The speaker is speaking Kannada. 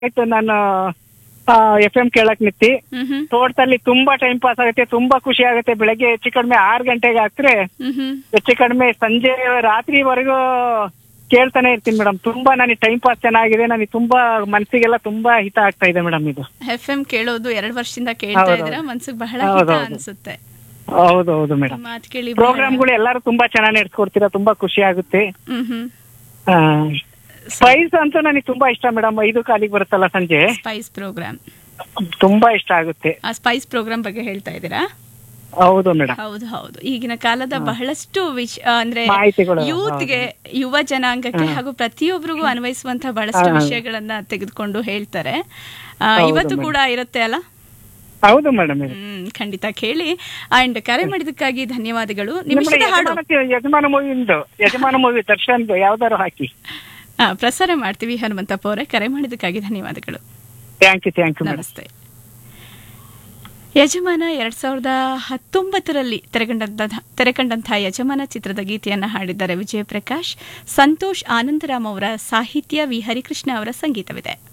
ಆಯ್ತು ನಾನು ಎಫ್ ಎಂ ಕೇಳಕ್ ನಿಂತಿ ಹ್ಮ್ ಹ್ಮ್ ತೋಟದಲ್ಲಿ ತುಂಬಾ ಟೈಮ್ ಪಾಸ್ ಆಗುತ್ತೆ ತುಂಬಾ ಖುಷಿ ಆಗುತ್ತೆ ಬೆಳಗ್ಗೆ ಹೆಚ್ಚು ಕಡಿಮೆ ಆರು ಗಂಟೆಗೆ ಹಾಕ್ರೆ ಹ್ಮ್ ಹ್ಮ್ ಹೆಚ್ಚು ಕಡಿಮೆ ಸಂಜೆ ರಾತ್ರಿವರೆಗೂ ಕೇಳ್ತಾನೆ ಇರ್ತೀನಿ ಮೇಡಮ್ ತುಂಬಾ ನನಗೆ ಟೈಮ್ ಪಾಸ್ ಚೆನ್ನಾಗಿದೆ ನನಗೆ ತುಂಬಾ ಮನಸ್ಸಿಗೆಲ್ಲ ತುಂಬಾ ಹಿತ ಆಗ್ತಾ ಇದೆ ಮೇಡಮ್ ಇದು ಎಫ್ ಎಂ ಕೇಳೋದು ಎರಡು ವರ್ಷದಿಂದ ಕೇಳ್ತಾ ಹೌದು, ಇದ್ದೀರಾ ಹೌದು. ಮನ್ಸಿಗೆ ಬಹಳ ಹೌದು, ಹಿತ ಹೌದು. ಅನ್ಸುತ್ತೆ ಹೌದು ಹೌದು ಮೇಡಮ್ ಮಾತು ಕೇಳಿ ಪ್ರೋಗ್ರಾಮ್ಗಳು ಎಲ್ಲರೂ ತುಂಬಾ ಚೆನ್ನಾಗಿ ನಡೆಸ್ಕೊಡ್ತೀರಾ ತುಂಬಾ ಖುಷಿ ಆಗುತ್ತೆ ಹ್ಮ್ ಹ್ಮ್ ಸ್ಪೈಸ್ ಅಂತೂ ನನಗೆ ತುಂಬಾ ಇಷ್ಟ ಮೇಡಮ್ ಐದು ಕಾಲಿಗೆ ಬರುತ್ತಲ್ಲ ಸಂಜೆ ಸ್ಪೈಸ್ ಪ್ರೋಗ್ರಾಮ್ ತುಂಬಾ ಇಷ್ಟ ಆಗುತ್ತೆ ಆ ಸ್ಪೈಸ್ ಪ್ರೋಗ್ರಾಮ್ ಬಗ್ಗೆ ಹೇಳ್ತಾ ಇದ್ದೀರಾ ಹೌದು ಮೇಡಮ್ ಹೌದು ಹೌದು ಈಗಿನ ಕಾಲದ ಬಹಳಷ್ಟು ವಿಷ ಅಂದ್ರೆ ಮಾಹಿತಿಗಳು, ಯೂತ್ಗೆ ಯುವ ಜನಾಂಗಕ್ಕೆ ಹಾಗೂ ಪ್ರತಿಯೊಬ್ಬರಿಗೂ ಅನ್ವಯಿಸುವಂತಹ ಬಹಳಷ್ಟು ವಿಷಯಗಳನ್ನ ತೆಗೆದುಕೊಂಡು ಹೇಳ್ತಾರೆ ಆ, ಹೌದು ಇವತ್ತು madam. ಕೂಡ ಇರುತ್ತೆ ಅಲ್ಲ ಹೌದು ಮೇಡಮ್ ಹ್ಮ್ ಖಂಡಿತ ಕೇಳಿ ಅಂಡ್ ಕರೆ ಮಾಡಿದಕ್ಕಾಗಿ ಧನ್ಯವಾದಗಳು ನಿಮ್ಮ ಇಷ್ಟದ ಹಾಡು ಯಜಮಾನ ಮೂವಿಂದು ಯಜಮಾನ ಮೂವಿ ದರ್ಶನ್ದು ಯಾವ್ದಾರು ಹಾಕಿ ಆ, ಪ್ರಸಾರ ಮಾಡ್ತೀವಿ ಹನುಮಂತಪ್ಪ ಅವರೇ ಕರೆ ಮಾಡಿದಕ್ಕಾಗಿ ಧನ್ಯವಾದಗಳು thank you thank you madam ನಮಸ್ತೆ ಯಜಮಾನ ಎರಡ್ ಸಾವಿರದ ಹತ್ತೊಂಬತ್ತರಲ್ಲಿ ತೆರೆಕಂಡಂತಹ ತೆರೆಕಂಡಂತಹ ಯಜಮಾನ ಚಿತ್ರದ ಗೀತೆಯನ್ನ ಹಾಡಿದ್ದಾರೆ ವಿಜಯಪ್ರಕಾಶ್ ಸಂತೋಷ್ ಆನಂದರಾಮ್ ಅವರ ಸಾಹಿತ್ಯ ವಿ ಹರಿಕೃಷ್ಣ ಅವರ ಸಂಗೀತವಿದೆ